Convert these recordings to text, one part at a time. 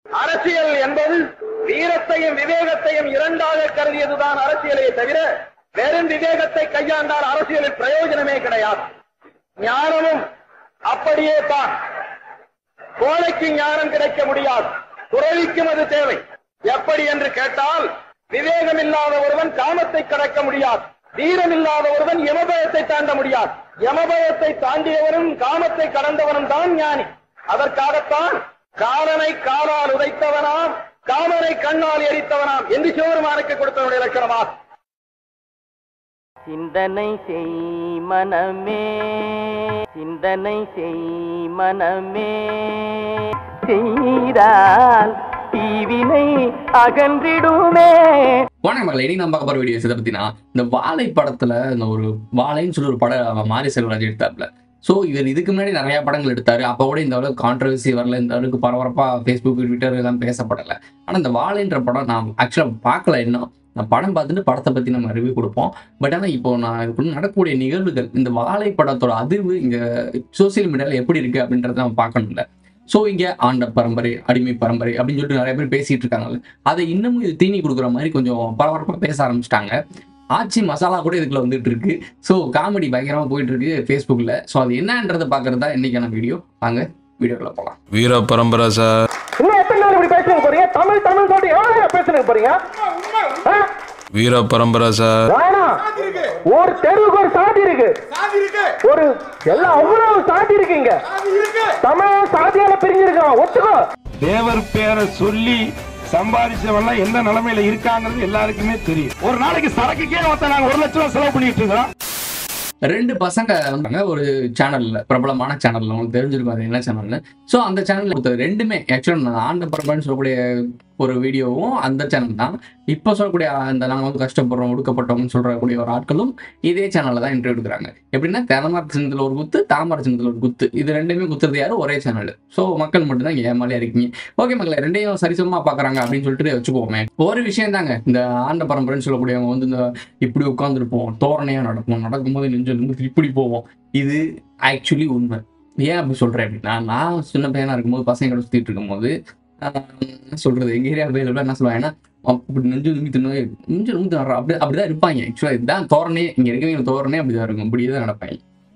அரசியல் என்பது வீரத்தையும் விவேகத்தையும் இரண்டாக கருதியதுதான் அரசியலே தவிர வெறும் விவேகத்தை கையாண்டால் அரசியலில் பிரயோஜனமே கிடையாது ஞானமும் அப்படியே தான் கோழைக்கு ஞானம் கிடைக்க முடியாது துறவிக்கும் அது தேவை எப்படி என்று கேட்டால் விவேகம் இல்லாத ஒருவன் காமத்தை கடக்க முடியாது வீரம் இல்லாத ஒருவன் யமபயத்தை தாண்ட முடியாது யமபயத்தை தாண்டியவனும் காமத்தை கடந்தவனும் தான் ஞானி அதற்காகத்தான் காலனை காலால் உதைத்தவனாம் காமனை கண்ணால் எரித்தவனாம் என்று சிவருமானுக்கு கொடுத்தவனுடைய லட்சணமாகும் சிந்தனை செய் மனமே சிந்தனை செய் மனமே செய்தால் தீவினை அகன்றிடுமே வணக்கம் மகளே இன்னைக்கு நம்ம பார்க்க போற வீடியோஸ் இதை பத்தினா இந்த வாழை படத்துல இந்த ஒரு வாழைன்னு சொல்லி ஒரு படம் மாரி செல்வராஜ் எடுத்தாப்ல ஸோ இவர் இதுக்கு முன்னாடி நிறைய படங்கள் எடுத்தாரு அப்போ கூட இந்த அளவுக்கு கான்ட்ரவர்சி வரல இந்த அளவுக்கு பரபரப்பா ஃபேஸ்புக் ட்விட்டர் எல்லாம் பேசப்படல ஆனா இந்த வாழைன்ற படம் நான் ஆக்சுவலாக பார்க்கல இன்னும் நான் படம் பார்த்துட்டு படத்தை பத்தி நம்ம ரிவ்யூ கொடுப்போம் பட் ஆனால் இப்போ நான் இதுக்குள்ள நடக்கக்கூடிய நிகழ்வுகள் இந்த வாழை படத்தோட அதிர்வு இங்க சோசியல் மீடியால எப்படி இருக்கு அப்படின்றத நம்ம பார்க்கணும்ல ஸோ இங்க ஆண்ட பரம்பரை அடிமை பரம்பரை அப்படின்னு சொல்லிட்டு நிறைய பேர் பேசிட்டு இருக்காங்கல்ல அதை இன்னமும் இது தீனி கொடுக்குற மாதிரி கொஞ்சம் பரபரப்பாக பேச ஆரம்பிச்சிட்டாங்க ஆச்சி மசாலா கூட இதுக்குள்ள வந்துட்டு இருக்கு ஸோ காமெடி பயங்கரமாக போயிட்டு இருக்கு ஃபேஸ்புக்கில் ஸோ அது என்னன்றதை பார்க்கறது தான் இன்னைக்கான வீடியோ வாங்க வீடியோக்குள்ள போகலாம் வீர பரம்பரை சார் இன்னும் எத்தனை நாள் இப்படி பேசுறீங்க போறீங்க தமிழ் தமிழ் சொல்லிட்டு எவ்வளவு நேரம் பேசுறீங்க போறீங்க ஆ? வீர பரம்பரை சார் வேணாம் ஒரு தெருவுக்கு ஒரு சாதி இருக்கு ஒரு எல்லாம் அவ்வளவு சாதி இருக்குங்க தமிழ் சாதியால பிரிஞ்சிருக்கான் ஒத்துக்கோ தேவர் பேரை சொல்லி சம்பாதிச்சவன்லாம் எந்த நிலைமையில இருக்காங்கிறது எல்லாருக்குமே தெரியும் ஒரு நாளைக்கு சரக்குக்கே ஒருத்தன் நாங்க ஒரு லட்சம் ரூபாய் செலவு பண்ணிட்டு இருக்கிறோம் ரெண்டு பசங்க வந்தாங்க ஒரு சேனல்ல பிரபலமான சேனல்ல உங்களுக்கு தெரிஞ்சிருக்கும் அது என்ன சேனல்னு ஸோ அந்த சேனல்ல கொடுத்தது ரெண்டுமே ஆக்சுவலாக நான் ஆண்ட பரம்பரைன்னு சொல்லக்கூடிய ஒரு வீடியோவும் அந்த சேனல் தான் இப்போ சொல்லக்கூடிய அந்த நாங்கள் வந்து கஷ்டப்படுறோம் ஒடுக்கப்பட்டோம்னு சொல்றக்கூடிய ஒரு ஆட்களும் இதே சேனல்ல தான் இன்டர்வியூ எடுக்கிறாங்க எப்படின்னா தெலமர சின்னத்தில் ஒரு குத்து தாமரை சின்னத்தில் ஒரு குத்து இது ரெண்டுமே குத்துறது யாரும் ஒரே சேனல் ஸோ மக்கள் மட்டும் தான் ஏமாலியா இருக்கீங்க ஓகே மக்களே ரெண்டையும் சரிசமமா பார்க்கறாங்க அப்படின்னு சொல்லிட்டு வச்சுக்கோமே ஒரு விஷயம் தாங்க இந்த ஆண்ட பரம்பரைன்னு சொல்லக்கூடியவங்க வந்து இந்த இப்படி உட்காந்துருப்போம் தோரணையா நடப்போம் நடக்கும்போது நெஞ்சு நிமிர்ந்து இப்படி போவோம் இது ஆக்சுவலி உண்மை ஏன் அப்படி சொல்றேன் அப்படின்னா நான் சின்ன பையனா இருக்கும்போது பசங்க கூட சுத்திட்டு இருக்கும்போது ஆஹ், என்ன சொல்றது எங்க ஏரியா பையில என்ன சொல்லுவாங்கன்னா அப்படி நெஞ்சு நிமித்து நெஞ்சு நிமித்து நடுறா அப்படி அப்படிதான் இருப்பாங்க ஆக்சுவலா இதுதான் தோரணே இங்க இருக்கவங்க தோரணே அப்படிதான் இருக்கும் இப்படியே தான் நடப்பாங்க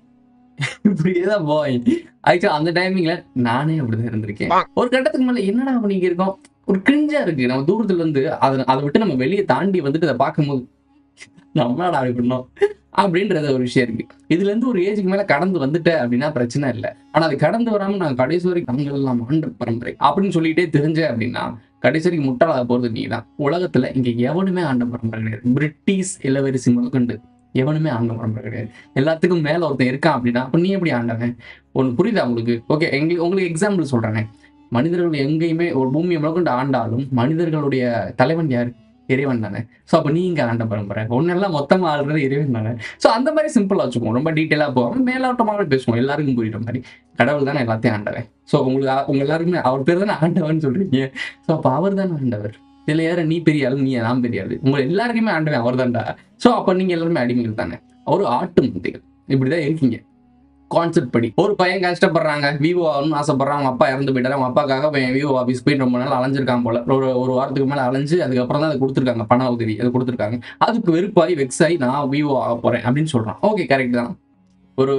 இப்படியே தான் போவாங்க ஆக்சுவலா அந்த டைமிங்ல நானே அப்படிதான் இருந்திருக்கேன் ஒரு கட்டத்துக்கு மேல என்னடா பண்ணிக்க இருக்கோம் ஒரு கிரிஞ்சா இருக்கு நம்ம தூரத்துல இருந்து அதை அதை விட்டு நம்ம வெளியே தாண்டி வந்துட்டு அதை பார்க்கும்போது நம்மளாடா அப்படி பண்ணோம் அப்படின்றது ஒரு விஷயம் இருக்கு இதுல இருந்து ஒரு ஏஜுக்கு மேல கடந்து வந்துட்ட அப்படின்னா பிரச்சனை இல்லை ஆனா அது கடந்து வராம நான் கடைசி வரைக்கும் நாங்கள் எல்லாம் ஆண்ட பரம்பரை அப்படின்னு சொல்லிட்டே தெரிஞ்ச அப்படின்னா கடைசி வரைக்கும் முட்டாளாக போறது நீ தான் உலகத்துல இங்க எவனுமே ஆண்ட பரம்பரை கிடையாது பிரிட்டிஷ் இளவரசி முதற்கொண்டு எவனுமே ஆண்ட பரம்பரை கிடையாது எல்லாத்துக்கும் மேல ஒருத்தன் இருக்கான் அப்படின்னா அப்ப நீ எப்படி ஆண்டவன் ஒன்று புரியுதா உங்களுக்கு ஓகே எங்களுக்கு உங்களுக்கு எக்ஸாம்பிள் சொல்றேன் மனிதர்கள் எங்கேயுமே ஒரு பூமியை முதற்கொண்டு ஆண்டாலும் மனிதர்களுடைய தலைவன் யாரு இறைவன் தானே ஸோ அப்போ நீ இங்கே ஆண்ட பரம்பரை ஒன்னெல்லாம் மொத்தமாக ஆள்றது இறைவன் தானே ஸோ அந்த மாதிரி சிம்பிளாக வச்சுக்குவோம் ரொம்ப டீட்டெயிலாக போகாமல் மேலோட்டமாகவே பேசுவோம் எல்லாருக்கும் புரியுற மாதிரி கடவுள் தானே எல்லாத்தையும் ஆண்டவன் ஸோ உங்களுக்கு அ- உங்க எல்லாருக்குமே அவர் பேர் தானே ஆண்டவன் சொல்றீங்க ஸோ அப்போ அவர் தானே ஆண்டவர் இதில் யார நீ பெரிய ஆளு நீ நான் பெரிய ஆளு உங்க எல்லாருக்குமே ஆண்டவன் அவர் தான்டா ஸோ அப்போ நீங்க எல்லாருமே அடிமைகள் தானே ஒரு ஆட்டு முந்தைகள் இப்படிதான் இருக்கீங்க கான்செப்ட் படி ஒரு பையன் கஷ்டப்படுறாங்க விவோ ஆகணும்னு ஆசைப்படுறான் அவங்க அப்பா இறந்து போயிட்டாரு அவங்க அப்பாக்காக பையன் விவோ ஆஃபீஸ் போய் ரொம்ப நாள் அலைஞ்சிருக்கான் போல ஒரு ஒரு வாரத்துக்கு மேல அலைஞ்சு அதுக்கப்புறம் தான் அதை கொடுத்துருக்காங்க பண உதவி அது கொடுத்துருக்காங்க அதுக்கு வெறுப்பாகி வெக்ஸ் ஆகி நான் விவோ ஆக போறேன் அப்படின்னு சொல்றான் ஓகே கரெக்ட் தான் ஒரு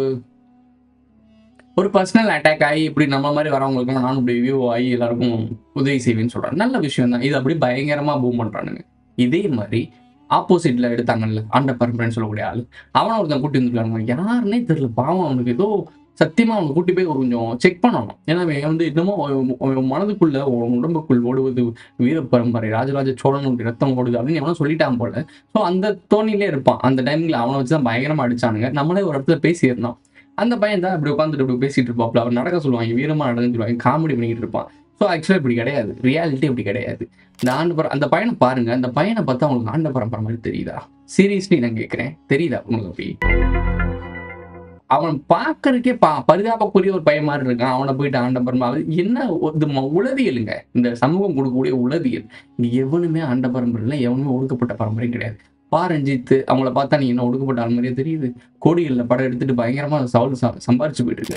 ஒரு பர்சனல் அட்டாக் ஆகி இப்படி நம்ம மாதிரி வரவங்களுக்கு நானும் இப்படி விவோ ஆகி எல்லாருக்கும் உதவி செய்வேன்னு சொல்றான் நல்ல விஷயம் தான் இது அப்படி பயங்கரமா பூம் பண்றானுங்க இதே மாதிரி ஆப்போசிட்ல எடுத்தாங்கல்ல ஆண்ட பரம்பரைன்னு சொல்லக்கூடிய ஆளு அவனை ஒருத்தன் கூட்டி வந்துருக்காங்க யாருன்னே தெரியல பாவம் அவனுக்கு ஏதோ சத்தியமா அவனை கூட்டி போய் ஒரு கொஞ்சம் செக் பண்ணணும் ஏன்னா அவன் வந்து இன்னமும் அவன் அவன் மனதுக்குள்ள அவன் உடம்புக்குள் ஓடுவது வீர பரம்பரை ராஜராஜ சோழனுடைய ரத்தம் ஓடுது அப்படின்னு எவனோ சொல்லிட்டான் போல ஸோ அந்த தோணிலே இருப்பான் அந்த டைம்ல அவனை வச்சு தான் பயங்கரமா அடிச்சானுங்க நம்மளே ஒரு இடத்துல பேசியிருந்தோம் அந்த பையன் தான் இப்படி உட்காந்துட்டு இப்படி பேசிட்டு இருப்பாப்ல அவன் நடக்க சொல்லுவாங்க வீரமா நடந்து சொல்லுவாங்க காமெடி பண்ணிக்கிட்டு இருப்பான் ஸோ ஆக்சுவலாக இப்படி கிடையாது ரியாலிட்டி இப்படி கிடையாது இந்த ஆண்டு பர அந்த பையனை பாருங்க அந்த பையனை பார்த்தா உங்களுக்கு ஆண்ட பரம்பரை மாதிரி தெரியுதா சீரியஸ்லி நான் கேட்குறேன் தெரியுதா உங்களுக்கு அப்படி அவன் பார்க்கறதுக்கே பா பரிதாபக்குரிய ஒரு பையன் மாதிரி இருக்கான் அவனை போயிட்டு ஆண்ட பரம்பரை அது என்ன ஒரு ம- உளவியலுங்க இந்த சமூகம் கொடுக்கக்கூடிய உளவியல் இங்க எவனுமே ஆண்ட பரம்பரை இல்லை எவனுமே ஒடுக்கப்பட்ட பரம்பரையும் கிடையாது பா ரஞ்சித் அவங்கள பார்த்தா நீ என்ன ஒடுக்கப்பட்ட ஆள் மாதிரியே தெரியுது கோடிகளில் படம் எடுத்துட்டு பயங்கரமா சவுல் ச- சம்பாரிச்சு போயிட்டு இருக்காரு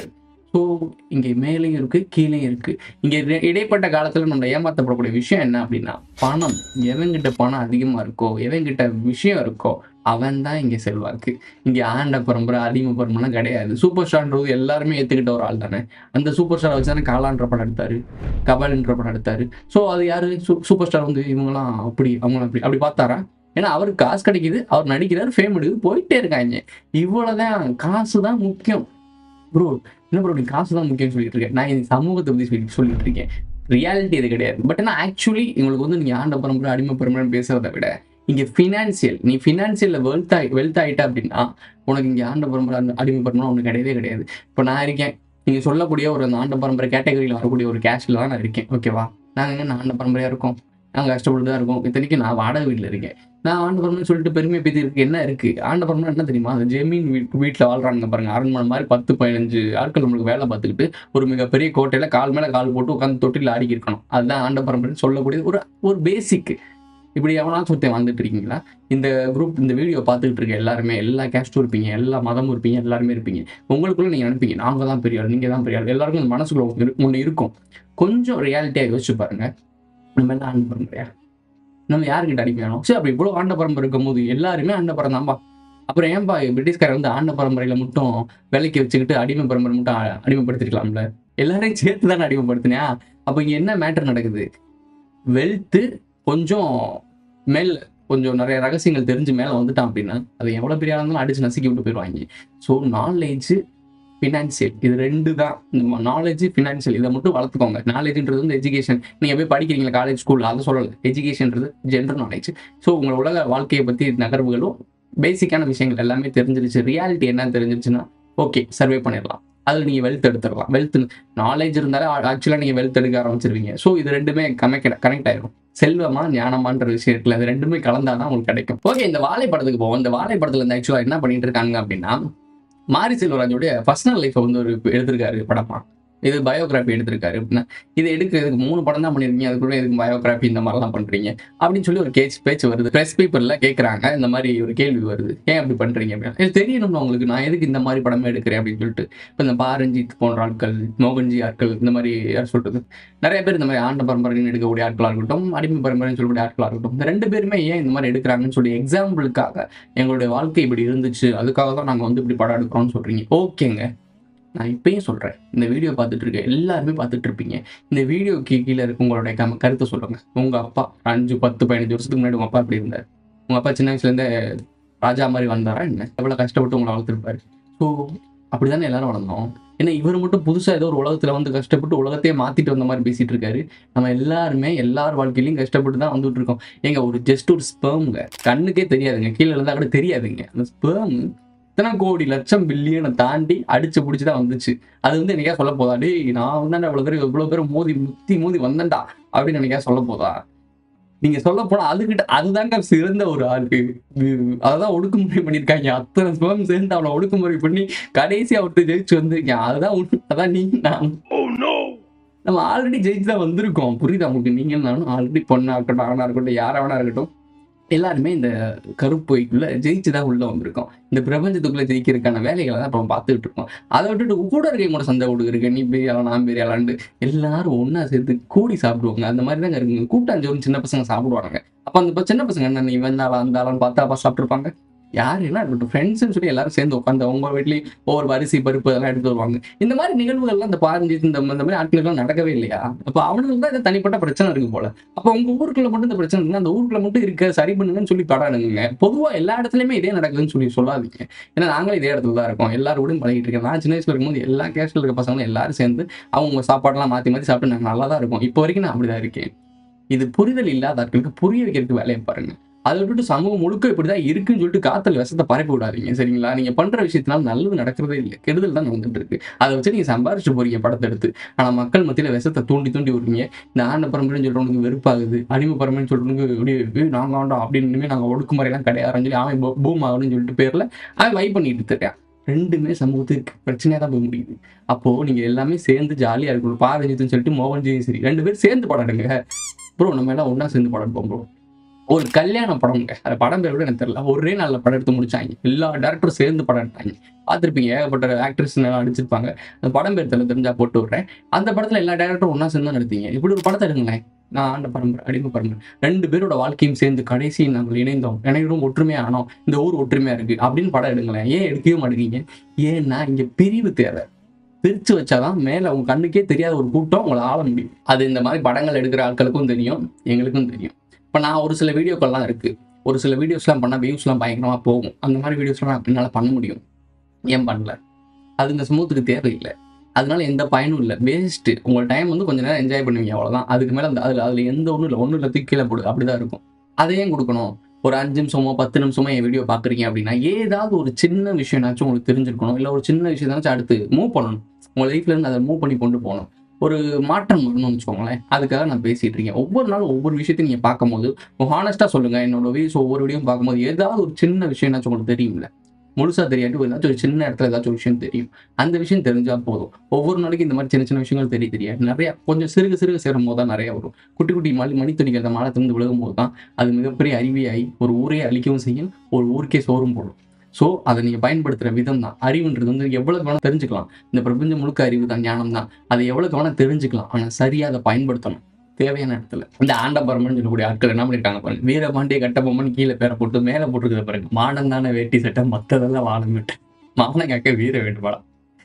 ஸோ இங்கே மேலேயும் இருக்கு கீழேயும் இருக்கு இங்கே இட- இடைப்பட்ட காலத்தில் நம்ம ஏமாற்றப்படக்கூடிய விஷயம் என்ன அப்படின்னா பணம் எவன்கிட்ட பணம் அதிகமாக இருக்கோ எவன்கிட்ட விஷயம் இருக்கோ அவன் தான் இங்கே செல்வாக்கு இங்கே ஆண்ட பரம்பரை அடிமை பரம்பரைலாம் கிடையாது சூப்பர் ஸ்டார்ன்றது எல்லாருமே ஏற்றுக்கிட்ட ஒரு ஆள் தானே அந்த சூப்பர் ஸ்டாரை வச்சு தானே காலான்ற படம் எடுத்தாரு கபாலின்ற படம் எடுத்தாரு ஸோ அது யாரு சூ- சூப்பர் ஸ்டார் வந்து இவங்களாம் அப்படி அவங்களாம் அப்படி அப்படி பார்த்தாரா ஏன்னா அவருக்கு காசு கிடைக்குது அவர் நடிக்கிறார் ஃபேம் எடுக்குது போயிட்டே இருக்காங்க இவ்வளவுதான் காசு தான் முக்கியம் ப்ரோ என்ன ப்ரோ நீ காசு தான் முக்கியம் சொல்லிட்டு இருக்கேன் நான் இந்த சமூகத்தை பத்தி சொல்லி சொல்லிட்டு இருக்கேன் ரியாலிட்டி இது கிடையாது பட் ஆனால் ஆக்சுவலி உங்களுக்கு வந்து நீங்க ஆண்ட பரம்பரை அடிமை பரம்பரை பேசுறதை விட இங்க ஃபினான்சியல் நீ ஃபினான்சியல்ல வெல்த் ஆகி வெல்த் ஆயிட்ட அப்படின்னா உனக்கு இங்க ஆண்ட பரம்பரை அந்த அடிமை பரம்பரை உனக்கு கிடையவே கிடையாது இப்போ நான் இருக்கேன் நீங்க சொல்லக்கூடிய ஒரு அந்த ஆண்ட பரம்பரை கேட்டகரியில் வரக்கூடிய ஒரு கேஷ்ல தான் நான் இருக்கேன் ஓகேவா நாங்க எங்க ஆண்ட பரம்பரையா இருக்கோம் நாங்கள் கஷ்டப்பட்டு தான் இருக்கோம் இத்தனைக்கு நான் வாடகை வீட்டில் இருக்கேன் நான் ஆண்ட பரம்பரை சொல்லிட்டு பெருமையை பற்றி இருக்கு என்ன இருக்கு ஆண்ட பரம்பரை என்ன தெரியுமா அந்த ஜெமீன் வீட் வீட்டில் வாழ்றாங்க பாருங்க அரண்மனை மாதிரி பத்து பதினஞ்சு ஆட்கள் நம்மளுக்கு வேலை பார்த்துக்கிட்டு ஒரு மிகப்பெரிய கோட்டையில கால் மேல கால் போட்டு உட்காந்து தொட்டில் ஆடி இருக்கணும் அதுதான் ஆண்ட பரம்பரைன்னு சொல்லக்கூடிய ஒரு ஒரு பேசிக் இப்படி எவனாச்சும் ஒருத்தன் வந்துட்டு இருக்கீங்களா இந்த குரூப் இந்த வீடியோ பார்த்துக்கிட்டு இருக்க எல்லாருமே எல்லா கேஸ்டும் இருப்பீங்க எல்லா மதமும் இருப்பீங்க எல்லாருமே இருப்பீங்க உங்களுக்குள்ள நீங்க நினைப்பீங்க நாங்க தான் பெரிய ஆள் நீங்க தான் பெரிய ஆள் எல்லாருக்கும் இந்த மனசுக்குள்ள ஒண்ணு இரு- ஒண்ணு இருக்கும் கொஞ்சம் ரியாலிட்டியாக யோசிச்சு பாருங்க நம்ம எல்லாம் ஆண்ட பரம்பரையா நம்ம யாருக்கிட்ட அடிமையானோம் சரி அப்படி இவ்வளோ ஆண்ட பரம்பரை இருக்கும்போது எல்லாருமே ஆண்ட பரந்தாம்பா அப்புறம் ஏன்பா பிரிட்டிஷ்காரர் வந்து ஆண்ட பரம்பரையில மட்டும் விலைக்கு வச்சுக்கிட்டு அடிமை பரம்பரை மட்டும் அ- அடிமைப்படுத்திருக்கலாம்ல எல்லாரையும் சேர்த்து தானே அடிமைப்படுத்தினியா அப்போ இங்க என்ன மேட்டர் நடக்குது வெல்த்து கொஞ்சம் மேல் கொஞ்சம் நிறைய ரகசியங்கள் தெரிஞ்சு மேலே வந்துட்டான் அப்படின்னா அது எவ்வளோ பெரிய ஆளா இருந்தாலும் அடிச்சு நசுக்கி விட்டு போயிடுவாங்க ஸோ நாலேஜ் ஃபினான்சியல் இது ரெண்டு தான் நாலேஜ் ஃபினான்சியல் இதை மட்டும் வளர்த்துக்கோங்க நாலேஜ்ன்றது வந்து எஜுகேஷன் நீங்கள் போய் படிக்கிறீங்களா காலேஜ் ஸ்கூல் அதை சொல்லலை எஜுகேஷன்ன்றது ஜென்ரல் நாலேஜ் ஸோ உங்களோட உலக வாழ்க்கையை பற்றி நகர்வுகளும் பேசிக்கான விஷயங்கள் எல்லாமே தெரிஞ்சிருச்சு ரியாலிட்டி என்ன தெரிஞ்சிருச்சுன்னா ஓகே சர்வே பண்ணிடலாம் அதில் நீங்கள் வெல்த் எடுத்துடலாம் வெல்த் நாலேஜ் இருந்தாலே ஆக்சுவலாக நீங்கள் வெல்த் எடுக்க ஆரம்பிச்சிருவீங்க ஸோ இது ரெண்டுமே கனெக்ட் கனெக்ட் ஆயிரும் செல்வமா ஞானமான்ற விஷயம் இருக்குல்ல அது ரெண்டுமே கலந்தாதான் உங்களுக்கு கிடைக்கும் ஓகே இந்த வாழை படத்துக்கு போவோம் இந்த வாழை படத்துல இருந்து ஆக்சுவலாக என்ன பண்ணிட்டு இருக்காங்க அப்படின்னா மாரி செல்வராஜோடைய பர்சனல் லைஃப்பை வந்து ஒரு எடுத்திருக்காரு படமா இது பயோகிராஃபி எடுத்திருக்காரு அப்படின்னா இது எடுக்கிறதுக்கு மூணு படம் தான் பண்ணிருக்கீங்க அதுக்குள்ள எதுக்கு பயோகிராஃபி இந்த மாதிரிலாம் பண்றீங்க அப்படின்னு சொல்லி ஒரு கேஸ் பேச்சு வருது ப்ரெஸ் பேப்பர்ல கேட்குறாங்க இந்த மாதிரி ஒரு கேள்வி வருது ஏன் அப்படி பண்றீங்க அப்படின்னா இது தெரியணும்னு உங்களுக்கு நான் எதுக்கு இந்த மாதிரி படமே எடுக்கிறேன் அப்படின்னு சொல்லிட்டு இப்போ இந்த பாரஞ்சித் போன்ற ஆட்கள் மோகன்ஜி ஆட்கள் இந்த மாதிரி யார் சொல்றது நிறைய பேர் இந்த மாதிரி ஆண்ட பரம்பரைன்னு எடுக்கக்கூடிய ஆட்களாக இருக்கட்டும் அடிமை பரம்பரைன்னு சொல்லக்கூடிய ஆட்களாக இருக்கட்டும் இந்த ரெண்டு பேருமே ஏன் இந்த மாதிரி எடுக்கிறாங்கன்னு சொல்லி எக்ஸாம்பிளுக்காக எங்களுடைய வாழ்க்கை இப்படி இருந்துச்சு அதுக்காக தான் நாங்கள் வந்து இப்படி படம் எடுக்கிறோம்னு சொல்றீங்க ஓகேங்க நான் இப்பயும் சொல்றேன் இந்த வீடியோ பார்த்துட்டு இருக்க எல்லாருமே பார்த்துட்டு இருப்பீங்க இந்த வீடியோக்கு கீழே இருக்க உங்களுடைய கம் கருத்தை சொல்லுங்க உங்க அப்பா அஞ்சு பத்து பதினஞ்சு வருஷத்துக்கு முன்னாடி உங்க அப்பா எப்படி இருந்தார் உங்க அப்பா சின்ன வயசுல இருந்தே ராஜா மாதிரி வந்தாரா என்ன எவ்வளவு கஷ்டப்பட்டு உங்களை வளர்த்துருப்பாரு ஸோ அப்படிதானே எல்லாரும் வளர்ந்தோம் ஏன்னா இவர் மட்டும் புதுசா ஏதோ ஒரு உலகத்துல வந்து கஷ்டப்பட்டு உலகத்தையே மாத்திட்டு வந்த மாதிரி பேசிட்டு இருக்காரு நம்ம எல்லாருமே எல்லார் வாழ்க்கையிலயும் கஷ்டப்பட்டு தான் வந்துட்டு இருக்கோம் ஏங்க ஒரு ஜஸ்ட் ஒரு ஸ்பேம்ங்க கண்ணுக்கே தெரியாதுங்க கீழே இருந்தா கூட தெரியாதுங்க அந்த ஸ்பேம் இத்தனை கோடி லட்சம் பில்லியனை தாண்டி அடிச்சு பிடிச்சி தான் வந்துச்சு அது வந்து என்னைக்கா சொல்ல போதா டேய் நான் வந்து அவ்வளவு பேர் இவ்வளவு பேர் மோதி முத்தி மோதி வந்தேன்டா அப்படின்னு என்னைக்கா சொல்ல போதா நீங்க சொல்ல போனா அதுகிட்ட அதுதாங்க சிறந்த ஒரு ஆளு இது- அததான் ஒடுக்குமுறை பண்ணிருக்காங்க அத்தனை ஸ்பேம் சேர்ந்து அவளை ஒடுக்குமுறை பண்ணி கடைசியா ஒருத்தர் ஜெயிச்சு வந்திருக்கேன் அதுதான் உண்மை. அதான் நீ நான் நம்ம ஆல்ரெடி ஜெயிச்சு தான் வந்திருக்கோம் புரியுதா உங்களுக்கு நீங்க நானும் ஆல்ரெடி பொண்ணா இருக்கட்டும் ஆணா இருக்கட்டும் யாரா வேணா இருக்கட்டும் எல்லாருமே இந்த கருப்பொய்க்குள்ள ஜெயிச்சு தான் உள்ள வந்திருக்கோம் இந்த பிரபஞ்சத்துக்குள்ள ஜெயிக்கிறதுக்கான வேலைகளை தான் இப்போ பார்த்துக்கிட்டு இருக்கோம் அதை விட்டுட்டு கூட இருக்கவங்க கூட சண்டை கொடுக்குறீங்க நீ பெரிய ஆளா நான் பெரிய ஆளாண்டு எல்லாரும் ஒண்ணா சேர்த்து கூடி சாப்பிடுவாங்க அந்த மாதிரி தாங்க இருக்குங்க கூட்டாஞ்சோறு சின்ன பசங்க சாப்பிடுவாங்க அப்ப அந்த ப- சின்ன பசங்க என்ன நீ வந்தாலும் அந்த ஆளான்னு பார்த்தா அப்பா சாப்பிட்டுருப்பாங்க யார் என்ன இருக்கட்டும் ஃப்ரெண்ட்ஸ்னு சொல்லி எல்லாரும் சேர்ந்து உட்காந்து உங்க வீட்லயும் ஒவ்வொரு அரிசி பருப்பு அதெல்லாம் எடுத்து வருவாங்க இந்த மாதிரி நிகழ்வுகள்லாம் இந்த பாரஞ்சி இந்த இந்த மாதிரி ஆட்களுக்கெல்லாம் நடக்கவே இல்லையா அப்ப அவனுக்கு தான் இது தனிப்பட்ட பிரச்சனை இருக்கு போல அப்ப உங்க ஊருக்குள்ள மட்டும் இந்த பிரச்சனை இருக்குன்னா அந்த ஊருக்குள்ள மட்டும் இருக்க சரி பண்ணுங்கன்னு சொல்லி படானுங்க பொதுவா எல்லா இடத்துலயுமே இதே நடக்குதுன்னு சொல்லி சொல்லாதீங்க ஏன்னா நாங்களும் இதே இடத்துல தான் இருக்கோம் எல்லாரோடையும் பழகிட்டு இருக்கேன் நான் சின்ன வயசுல இருக்கும்போது எல்லா கேஸ்ட்ல இருக்க பசங்களும் எல்லாரும் சேர்ந்து அவங்க சாப்பாடுலாம் மாத்தி மாத்தி சாப்பிட்டு நாங்க நல்லா தான் இருக்கோம் இப்போ வரைக்கும் நான் அப்படிதான் இருக்கேன் இது புரிதல் இல்லாத ஆட்களுக்கு புரிய வைக்கிறதுக்கு வேலையை பாருங்க அதை விட்டுட்டு சமூகம் முழுக்க இப்படிதான் இருக்குன்னு சொல்லிட்டு காத்தல் விஷத்தை பரப்பி விடாதீங்க சரிங்களா நீங்க பண்ற விஷயத்தினால நல்லது நடக்கிறதே இல்லை கெடுதல் தான் நடந்துட்டு இருக்கு அதை வச்சு நீங்க சம்பாரிச்சு போறீங்க படத்தை எடுத்து ஆனா மக்கள் மத்தியில விஷத்தை தூண்டி தூண்டி விடுறீங்க இந்த ஆண்ட பரம்பரைன்னு சொல்றவனுக்கு வெறுப்பாகுது அடிமை பரம்பரைன்னு சொல்றவனுக்கு இப்படி "ஏய், நாங்க ஆண்டோம் அப்படின்னு இனிமே நாங்க ஒடுக்குமுறையெல்லாம் கிடையாதுன்னு சொல்லி அவன் பூ- பூம் ஆகணும்னு சொல்லிட்டு பேர்ல அவன் வை பண்ணிட்டு இருக்கான் ரெண்டுமே சமூகத்துக்கு பிரச்சனையா தான் போய் முடியுது அப்போ நீங்க எல்லாமே சேர்ந்து ஜாலியா இருக்கணும் பாரஞ்சித்துன்னு சொல்லிட்டு மோகன்ஜியும் சரி ரெண்டு பேரும் சேர்ந்து படம் எடுங்க ப்ரோ நம்ம எல்லாம் ஒண்ணா சேர்ந்து படம் எடுப்போம் ப்ரோ ஒரு கல்யாண படம்ங்க அந்த படம் பேர் கூட எனக்கு தெரியல ஒரே நாளில் படம் எடுத்து முடிச்சாங்க எல்லா டேரக்டரும் சேர்ந்து படம் எடுத்தாங்க பார்த்துருப்பீங்க ஏகப்பட்ட ஆக்ட்ரஸ் அடிச்சிருப்பாங்க அந்த படம் பேர் தெரியல தெரிஞ்சா போட்டு விட்றேன் அந்த படத்துல எல்லா டேரக்டரும் ஒன்றா சேர்ந்து தான் எடுத்தீங்க இப்படி ஒரு படத்தை எடுங்களேன் நான் ஆண்ட பரம்பரை அடிமை பரம்பரை ரெண்டு பேரோட வாழ்க்கையும் சேர்ந்து கடைசி நாங்கள் இணைந்தோம் இணைகிறோம் ஒற்றுமையா ஆனோம் இந்த ஊர் ஒற்றுமையா இருக்கு அப்படின்னு படம் எடுங்களேன் ஏன் எடுக்கவே மாட்டேங்கிறீங்க ஏன்னா இங்க பிரிவு தேவை பிரிச்சு வச்சாதான் மேல உங்க கண்ணுக்கே தெரியாத ஒரு கூட்டம் உங்களை ஆள முடியும் அது இந்த மாதிரி படங்கள் எடுக்கிற ஆட்களுக்கும் தெரியும் எங்களுக்கும் தெரியும் இப்போ நான் ஒரு சில வீடியோக்கள்லாம் இருக்கு ஒரு சில வீடியோஸ்லாம் பண்ணால் வியூஸ்லாம் பயங்கரமாக போகும் அந்த மாதிரி வீடியோஸ்லாம் என்னால் பண்ண முடியும் ஏன் பண்ணல அது இந்த ஸ்மூத்துக்கு தேவையில்லை அதனால எந்த பயனும் இல்லை வேஸ்ட்டு உங்கள் டைம் வந்து கொஞ்ச நேரம் என்ஜாய் பண்ணுவீங்க அவ்வளோதான் அதுக்கு மேலே அந்த அதில் அதில் எந்த ஒன்றும் இல்லை ஒன்றும் இல்லை தூக்கி கீழே போடு அப்படிதான் இருக்கும் அதை ஏன் கொடுக்கணும் ஒரு அஞ்சு நிமிஷமோ பத்து நிமிஷமோ என் வீடியோ பார்க்குறீங்க அப்படின்னா ஏதாவது ஒரு சின்ன விஷயம்னாச்சும் உங்களுக்கு தெரிஞ்சிருக்கணும் இல்லை ஒரு சின்ன விஷயத்தாச்சும் அடுத்து மூவ் பண்ணணும் உங்கள் லைஃப்ல இருந்து அதை மூவ் பண்ணி கொண்டு போகணும் ஒரு மாற்றம் வரணும்னு வச்சுக்கோங்களேன் அதுக்காக நான் பேசிட்டு இருக்கேன் ஒவ்வொரு நாளும் ஒவ்வொரு விஷயத்தையும் நீங்கள் பார்க்கும்போது ஹானஸ்ட்டாக சொல்லுங்க என்னோட வீடியோஸ் ஒவ்வொரு வீடியோ பார்க்கும்போது ஏதாவது ஒரு சின்ன விஷயம்னாச்சும் உங்களுக்கு தெரியும்ல முழுசா தெரியாட்டி ஒரு ஏதாச்சும் ஒரு சின்ன இடத்துல ஏதாச்சும் ஒரு விஷயம் தெரியும் அந்த விஷயம் தெரிஞ்சா போதும் ஒவ்வொரு நாளைக்கு இந்த மாதிரி சின்ன சின்ன விஷயங்கள் தெரிய தெரியாது நிறைய கொஞ்சம் சிறுக சிறுக சேரும் போது தான் நிறைய வரும் குட்டி குட்டி மணி மணித்துணிகள் அந்த மாலத்திலிருந்து விழுகும் போது தான் அது மிகப்பெரிய அறிவியாகி ஒரு ஊரே அழிக்கவும் செய்யும் ஒரு ஊருக்கே சோறும் போடும் ஸோ அதை நீங்கள் பயன்படுத்துகிற விதம் தான் அறிவுன்றது வந்து எவ்வளோக்கு வேணால் தெரிஞ்சுக்கலாம் இந்த பிரபஞ்சம் முழுக்க அறிவு தான் ஞானம் தான் அதை எவ்வளோக்கு வேணால் தெரிஞ்சுக்கலாம் ஆனால் சரியாக அதை பயன்படுத்தணும் தேவையான இடத்துல இந்த ஆண்டபரமன் சொல்லக்கூடிய ஆட்கள் என்ன பண்ணிருக்காங்க பாருங்க வீரபாண்டிய கட்டபொம்மன் கீழே பேரை போட்டு மேலே போட்டுருக்கிற பாருங்க மானம் தானே வேட்டி சட்டை மற்றதெல்லாம் வாழ விட்டேன் மானம் காக்க வீர வேண்டுமாடா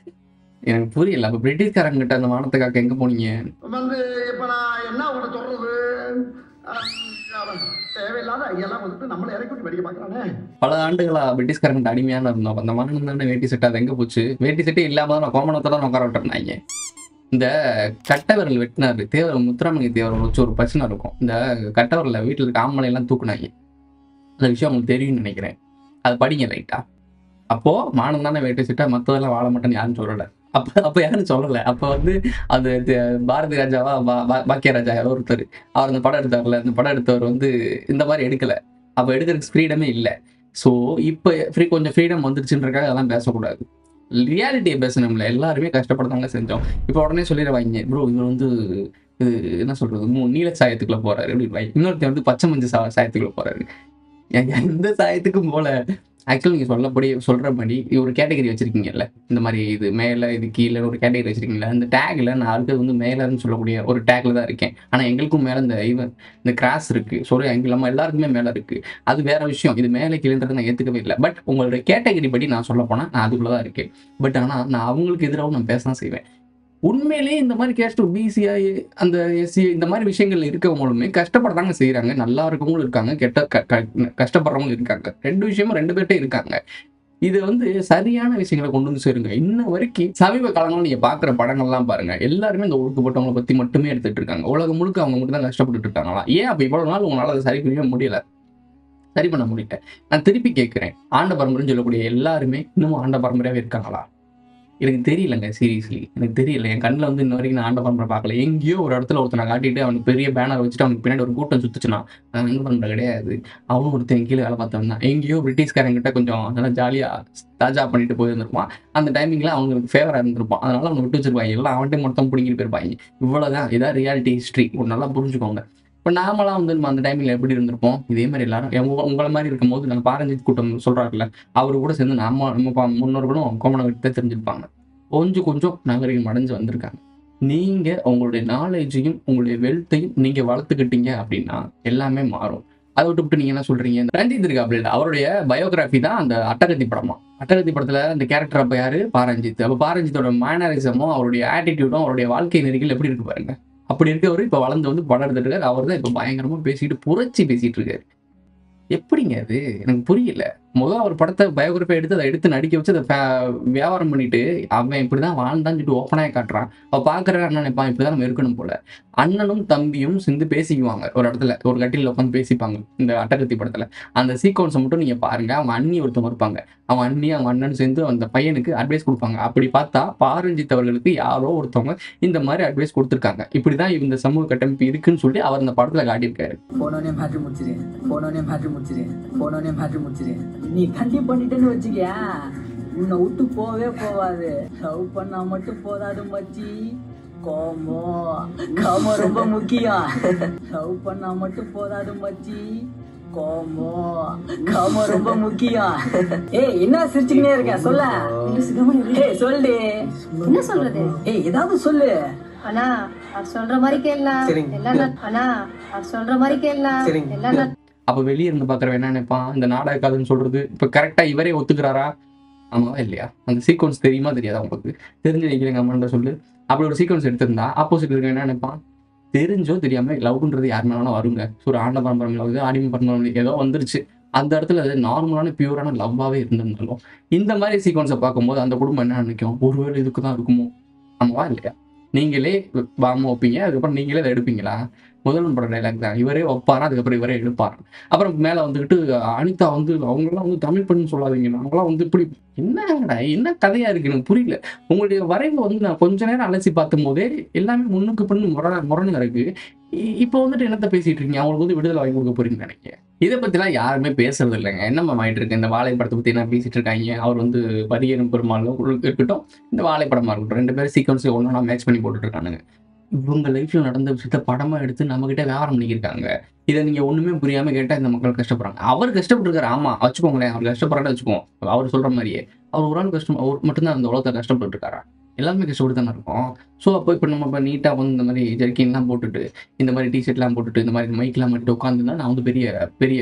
எனக்கு புரியல அப்ப பிரிட்டிஷ்காரங்க கிட்ட அந்த மானத்தை காக்க எங்க போனீங்க வந்து இப்ப நான் என்ன உங்கள்ட்ட சொல்றது அஹ், அவன் தேவையில்லாத ஐயெல்லாம் வந்துட்டு நம்மளை இறக்கி விட்டு வெடிக்க பாக்குறானே பல ஆண்டுகளா பிரிட்டிஷ்காரங்கிட்ட அடிமையான இருந்தோம் அந்த மானம் தானே வேட்டி சட்டை அது எங்க போச்சு வேட்டி சட்டை இல்லாம தான் நான் கோமணத்தை தான் உட்கார விட்டுருந்தாங்க இந்த கட்டை விரல் வெட்டினாரு தேவர் முத்துராமலிங்க தேவர் வச்சு ஒரு பிரச்சனை இருக்கும் இந்த கட்டை விரல வீட்டுல இருக்க ஆம்பளை எல்லாம் தூக்குனாங்க அந்த விஷயம் உங்களுக்கு தெரியும்னு நினைக்கிறேன் அது படிங்க ரைட்டா அப்போ மானம் தானே வேட்டி சட்டை மற்றதெல்லாம் வாழ மாட்டேன்னு யாரும் சொல்லல அப்ப அப்ப யாரும் சொல்லல அப்ப வந்து அது தி- பாரதி ராஜாவா பா- பா- பாக்கிய ராஜா யாரோ ஒருத்தர் அவர் அந்த படம் எடுத்தார்ல அந்த படம் எடுத்தவர் வந்து இந்த மாதிரி எடுக்கல அப்ப எடுக்கிறதுக்கு ஃப்ரீடமே இல்லை ஸோ இப்போ ஃப்ரீ கொஞ்சம் ஃப்ரீடம் வந்துருச்சுன்றக்காக அதெல்லாம் பேசக்கூடாது ரியாலிட்டியை பேசணும்ல எல்லாருமே கஷ்டப்படத்தாங்க செஞ்சோம் இப்போ உடனே சொல்லிடுவாங்க ப்ரோ இவர் வந்து இது என்ன சொல்றது மூ நீல சாயத்துக்குள்ள போறாரு அப்படின்னு இன்னொருத்தர் வந்து பச்சை மஞ்சள் சா சாயத்துக்குள்ள போறாரு ஏங்க, எந்த சாயத்துக்கும் போல ஆக்சுவலி நீங்க சொல்லப்படி சொல்றபடி ஒரு கேட்டகரி வச்சிருக்கீங்கல்ல இந்த மாதிரி இது மேல இது கீழே ஒரு கேட்டகரி வச்சிருக்கீங்களா அந்த டேக்ல நான் இருக்கிறது வந்து மேலன்னு சொல்லக்கூடிய ஒரு டேக்ல தான் இருக்கேன் ஆனா எங்களுக்கும் மேல இந்த இவன் இந்த கிராஸ் இருக்கு sorry எங்க நம்ம எல்லாருக்குமே மேல இருக்கு அது வேற விஷயம் இது மேலே கீழேன்றதை நான் ஏத்துக்கவே இல்லை பட் உங்களோட கேட்டகரி படி நான் சொல்ல போனா நான் அதுக்குள்ள தான் இருக்கேன் பட் ஆனா நான் அவங்களுக்கு எதிராகவும் நான் பேச தான் செய்வேன் உண்மையிலேயே இந்த மாதிரி கேஸ்ட் பிசிஐ அந்த எஸ்சி இந்த மாதிரி விஷயங்கள் இருக்கவங்களுமே கஷ்டப்படதாங்க செய்றாங்க நல்லா இருக்கவங்களும் இருக்காங்க கெட்ட க- க- கஷ்டப்படுறவங்களும் இருக்காங்க ரெண்டு விஷயமும் ரெண்டு பேர்ட்டே இருக்காங்க இது வந்து சரியான விஷயங்களை கொண்டு வந்து சேருங்க இன்ன வரைக்கும் சமீப காலங்களில் நீங்க பாக்குற படங்கள்லாம் பாருங்க எல்லாருமே இந்த ஒடுக்கப்பட்டவங்களை பத்தி மட்டுமே எடுத்துட்டு இருக்காங்க உலகம் முழுக்க அவங்க மட்டும் தான் கஷ்டப்பட்டுட்டு இருக்காங்களா ஏன் அப்ப இவ்வளவு நாள் உங்களால அதை சரி பண்ணவே முடியல சரி பண்ண முடியல நான் திருப்பி கேட்கிறேன் ஆண்ட பரம்பரைன்னு சொல்லக்கூடிய எல்லாருமே இன்னமும் ஆண்ட பரம்பரையாவே இருக்காங்களா எனக்கு தெரியலங்க சீரியஸ்லி எனக்கு தெரியல என் கண்ணில் வந்து இன்ன வரைக்கும் நான் ஆண்ட பரம்பரை பார்க்கல எங்கேயோ ஒரு இடத்துல ஒருத்தனை காட்டிட்டு அவனுக்கு பெரிய பேனர் வச்சுட்டு அவனுக்கு பின்னாடி ஒரு கூட்டம் சுத்துச்சுன்னா அவன் ஆண்ட பரம்பரை கிடையாது அவனும் ஒருத்தன் கீழே வேலை பார்த்தவன் தான் எங்கேயோ பிரிட்டிஷ்காரங்கிட்ட கொஞ்சம் நல்லா ஜாலியாக தாஜா பண்ணிட்டு போயிருந்திருப்பான் அந்த டைமிங்ல அவங்களுக்கு ஃபேவராக இருந்திருப்பான் அதனால அவனை விட்டு வச்சிருப்பாங்க எல்லாம் அவன்கிட்ட மொத்தம் பிடிங்கிட்டு போயிருப்பாங்க இவ்வளவுதான் இதான் ரியாலிட்டி ஹிஸ்ட்ரி ஒரு நல்லா புரிஞ்சுக்கோங்க இப்போ நாமளாம் வந்து நம்ம அந்த டைமில் எப்படி இருந்திருப்போம் இதே மாதிரி எல்லாரும் உங்க- உங்களை மாதிரி இருக்கும்போது நாங்கள் பாரஞ்சித் கூட்டம் சொல்றாருல்ல அவரு கூட சேர்ந்து நம்ம நம்ம பா- முன்னோர்களும் கோமணம் கிட்ட தெரிஞ்சிருப்பாங்க கொஞ்சம் கொஞ்சம் நாகரிகம் அடைஞ்சு வந்திருக்காங்க நீங்க உங்களுடைய நாலேஜையும் உங்களுடைய வெல்த்தையும் நீங்க வளர்த்துக்கிட்டீங்க அப்படின்னா எல்லாமே மாறும் அதை விட்டு நீங்க என்ன சொல்றீங்க இந்த ரஞ்சித் இருக்காப்ல இல்ல அவருடைய பயோகிராஃபி தான் அந்த அட்டகத்தி படமா அட்டகத்தி படத்துல அந்த கேரக்டர் அப்ப யாரு பாரஞ்சித் அப்ப பாரஞ்சித்தோட மேனரிசமும் அவருடைய ஆட்டிடியூடும் அவருடைய வாழ்க்கை நெறிகள் எப்படி இருக்கு பாருங்க அப்படி இருக்கவர் இப்ப வளர்ந்து வந்து படம் எடுத்துட்டு இருக்காரு அவர் தான் இப்ப பயங்கரமா பேசிட்டு புரட்சி பேசிட்டு இருக்காரு எப்படிங்க அது எனக்கு புரியல முதல் ஒரு படத்தை பயோகிராஃபி எடுத்து அதை எடுத்து நடிக்க வச்சு அதை ஃபே- வியாபாரம் பண்ணிட்டு அவன் இப்படிதான் வாழ்ந்தான்னு சொல்லிட்டு ஓப்பனாக காட்டுறான் அவ பாக்குற அண்ணன் நினைப்பான் இப்படிதான் நம்ம இருக்கணும் போல அண்ணனும் தம்பியும் சேர்ந்து பேசிக்குவாங்க ஒரு இடத்துல ஒரு கட்டில உட்காந்து பேசிப்பாங்க இந்த அட்டகத்தி படத்துல அந்த சீக்வன்ஸை மட்டும் நீங்க பாருங்க அவங்க அண்ணி ஒருத்தவங்க இருப்பாங்க அவங்க அண்ணி அவங்க அண்ணன் சேர்ந்து அந்த பையனுக்கு அட்வைஸ் கொடுப்பாங்க அப்படி பார்த்தா பாரஞ்சித் அவர்களுக்கு யாரோ ஒருத்தவங்க இந்த மாதிரி அட்வைஸ் கொடுத்துருக்காங்க இப்படிதான் இந்த சமூக கட்டமைப்பு இருக்குன்னு சொல்லி அவர் அந்த படத்துல காட்டியிருக்காரு போனோனே மேட்ரு முடிச்சிரு போனோனே மேட்ரு முடிச்சிரு போனோனே மேட்ரு முடிச்சிரு நீ கண்டிப்பா பண்ணிட்டேன்னு வச்சுக்க உன்னை விட்டு போவே போவாது லவ் பண்ணா மட்டும் போதாது மச்சி கோமோ கோமோ ரொம்ப முக்கியம் லவ் பண்ணா மட்டும் போதாது மச்சி கோமோ கோமோ ரொம்ப முக்கியம் ஏய் என்ன சிரிச்சுக்கினே இருக்க சொல்ல ஏய் சொல்லு என்ன சொல்றது ஏய் ஏதாவது சொல்லு அண்ணா அவர் சொல்ற மாதிரி கேளலாம் எல்லாம் நட்- அண்ணா அவர் சொல்ற மாதிரி கேளலாம் எல்லாம் நட்- அப்ப வெளியே இருந்து பாக்குறவன் என்ன நினைப்பான் இந்த நாடக கதைன்னு சொல்றது இப்ப கரெக்டா இவரே ஒத்துக்கிறாரா ஆமாவா இல்லையா அந்த சீக்வன்ஸ் தெரியுமா தெரியாதா உங்களுக்கு தெரிஞ்சு நினைக்கிறேங்க அம்மாண்ட சொல்லு அப்படி ஒரு சீக்வன்ஸ் எடுத்திருந்தா ஆப்போசிட் இருக்க என்ன நினைப்பான் தெரிஞ்சோ தெரியாம லவ்ன்றது யார் மேலாம் வருங்க ஸோ ஒரு ஆண்ட பரம்பரை லவ் ஆடிமை பரம்பரை ஏதோ வந்துருச்சு அந்த இடத்துல அது நார்மலான பியூரான லவ்வாவே இருந்திருந்தாலும் இந்த மாதிரி சீக்வன்ஸை பார்க்கும்போது அந்த குடும்பம் என்ன நினைக்கும் ஒருவேளை இதுக்கு தான் இருக்குமோ ஆமாவா இல்லையா நீங்களே பாம வைப்பீங்க அதுக்கப்புறம் நீங்களே அதை எடுப்பீங்களா முதல்வன் படம் டைலாக் தான் இவரே வைப்பாரா அதுக்கப்புறம் இவரே எடுப்பார் அப்புறம் மேல வந்துக்கிட்டு அனிதா வந்து அவங்கெல்லாம் வந்து தமிழ் பெண்ணு சொல்லாதீங்க நாங்களாம் வந்து இப்படி என்னடா என்ன கதையா இருக்கு எனக்கு புரியல உங்களுடைய வரைவு வந்து நான் கொஞ்ச நேரம் அலசி பார்த்தும் போதே எல்லாமே முன்னுக்கு பின்னு முரண முரணா இருக்கு இ- இப்போ வந்துட்டு என்னத்த பேசிட்டு இருக்கீங்க அவங்களுக்கு வந்து விடுதலை வாங்கி கொடுக்க போறீங்கன்னு நினைக்கிறேன் இதை பத்திலாம் யாருமே பேசுறது இல்லைங்க என்னம்மா ஆயிட்டு இருக்கு இந்த வாழைப்படத்தை பத்தி என்ன பேசிட்டு இருக்காங்க அவர் வந்து பரியரும் பெருமாள் இருக்கட்டும் இந்த வாழைப்படமா இருக்கட்டும் ரெண்டு பேரும் சீக்வன்ஸ் ஒன்றா மேட்ச் பண்ணி போட்டுட்டு இருக்கானுங்க இவங்க லைஃப்ல நடந்த விஷயத்த படமா எடுத்து நம்ம கிட்ட வியாபாரம் பண்ணிக்கிருக்காங்க இதை நீங்க ஒண்ணுமே புரியாம கேட்டா இந்த மக்கள் கஷ்டப்படுறாங்க அவர் கஷ்டப்பட்டுருக்காரு ஆமா வச்சுக்கோங்களேன் அவர் கஷ்டப்படுறாரு வச்சுக்கோம் அவர் சொல்ற மாதிரியே அவர் ஒரு ஆள் கஷ்டம் அவர் மட்டும்தான் அந்த உலகத்தை கஷ்டப்பட்டு இருக்காரா எல்லாருமே கஷ்டப்பட்டு தானே இருக்கும் ஸோ அப்போ இப்போ நம்ம இப்போ நீட்டாக வந்து இந்த மாதிரி ஜெர்கின்லாம் போட்டுட்டு இந்த மாதிரி டிஷர்ட்லாம் போட்டுட்டு இந்த மாதிரி மைக்லாம் மட்டும் உட்காந்துருந்தா நான் வந்து பெரிய பெரிய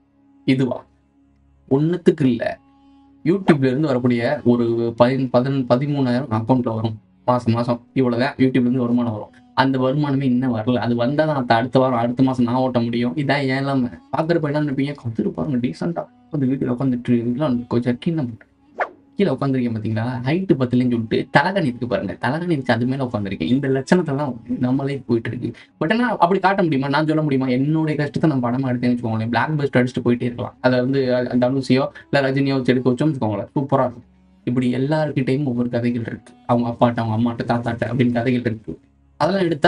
இதுவா ஒன்றுத்துக்கு இல்லை யூடியூப்ல இருந்து வரக்கூடிய ஒரு பதின பதின பதிமூணாயிரம் அக்கௌண்ட்ல வரும் மாசம் மாசம் இவ்வளவுதான் யூடியூப்ல இருந்து வருமானம் வரும் அந்த வருமானமே இன்னும் வரல அது வந்தால் தான் அடுத்த- அடுத்த வாரம் அடுத்த மாசம் நான் ஓட்ட முடியும் இதான் ஏன் இல்லாம பாக்குறப்ப என்ன நினைப்பீங்க கத்துரு பாருங்க டீசெண்டா வந்து வீட்டில் உட்காந்துட்டு இதெல்லாம் கொஞ்சம் கீழே கீழே உட்காந்துருக்கேன் பார்த்தீங்களா ஹைட்டு பத்துலன்னு சொல்லிட்டு தலகாணி இருக்கு பாருங்க தலகாணி இருக்கு அது மேல உட்காந்துருக்கேன் இந்த லட்சணத்தெல்லாம் நம்மளே போயிட்டு இருக்கு பட் ஆனா அப்படி காட்ட முடியுமா நான் சொல்ல முடியுமா என்னுடைய கஷ்டத்தை நான் படமா எடுத்தேன்னு வச்சுக்கோங்களேன் பிளாக் பஸ்ட் அடிச்சுட்டு போயிட்டே இருக்கலாம் அதை வந்து அஹ், தனுஷியோ இல்லை ரஜினியோ வச்சு எடுக்க வச்சோம்னு வச்சுக்கோங்களேன் சூப்பரா இருக்கும் இப்படி எல்லாருக்கிட்டையும் ஒவ்வொரு கதைகள் இருக்கு அவங்க அப்பாட்ட அவங்க அம்மாட்ட தாத்தாட்ட அப்படின்னு கதைகள் இருக்கு அதெல்லாம் எடுத்தா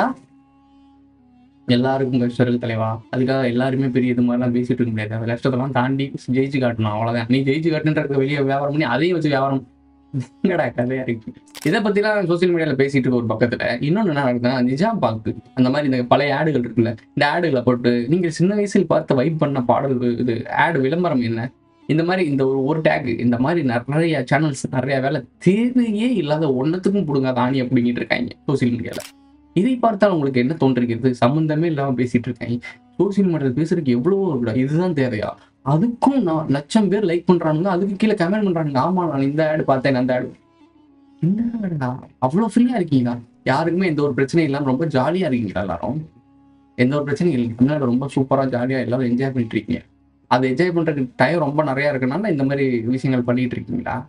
எல்லாருக்கும் கஷ்டம் இருக்கு தலைவா அதுக்காக எல்லாருமே பெரிய இது மாதிரிலாம் பேசிட்டு இருக்க முடியாது அந்த கஷ்டத்தெல்லாம் தாண்டி ஜெயிச்சு காட்டணும் அவ்வளவுதான் நீ ஜெயிச்சு காட்டுன்ற வெளியே வியாபாரம் பண்ணி அதையும் வச்சு வியாபாரம் என்னடா கதையா இருக்கு இதை பத்திலாம் சோசியல் மீடியால பேசிட்டு இருக்க ஒரு பக்கத்துல இன்னொன்னு என்ன நடக்குதுன்னா நிஜாம் பாக்கு அந்த மாதிரி இந்த பழைய ஆடுகள் இருக்குல்ல இந்த ஆடுகளை போட்டு நீங்க சின்ன வயசில் பார்த்து வைப் பண்ண பாடல் இது ஆடு விளம்பரம் என்ன இந்த மாதிரி இந்த ஒரு ஒரு டேக் இந்த மாதிரி நிறைய சேனல்ஸ் நிறைய வேலை தேவையே இல்லாத ஒன்னத்துக்கும் பிடுங்காத ஆணியை பிடிங்கிட்டு இருக்காங்க சோசியல் மீடியால இதை பார்த்தால் உங்களுக்கு என்ன தோன்றிருக்கிறது சம்பந்தமே இல்லாம பேசிட்டு இருக்காங்க சோசியல் மீடியால பேசுறதுக்கு எவ்வளவோ இருக்குடா இதுதான் தேவையா அதுக்கும் நான் லட்சம் பேர் லைக் பண்றானுங்க அதுக்கு கீழே கமெண்ட் பண்றானுங்க ஆமா நான் இந்த ஆடு பார்த்தேன் அந்த ஆடு என்னடா அவ்வளவு ஃப்ரீயா இருக்கீங்களா யாருக்குமே எந்த ஒரு பிரச்சனையும் இல்லாம ரொம்ப ஜாலியா இருக்கீங்களா எல்லாரும் எந்த ஒரு பிரச்சனையும் இல்லை தமிழ்நாடு ரொம்ப சூப்பரா ஜாலியா எல்லாரும் என்ஜாய் பண்ணிட்டு இருக்கீங்க அதை என்ஜாய் பண்றதுக்கு டைம் ரொம்ப நிறைய இருக்கனால இந்த மாதிரி விஷயங்கள் பண்ணிட்டு இருக்கீங்களா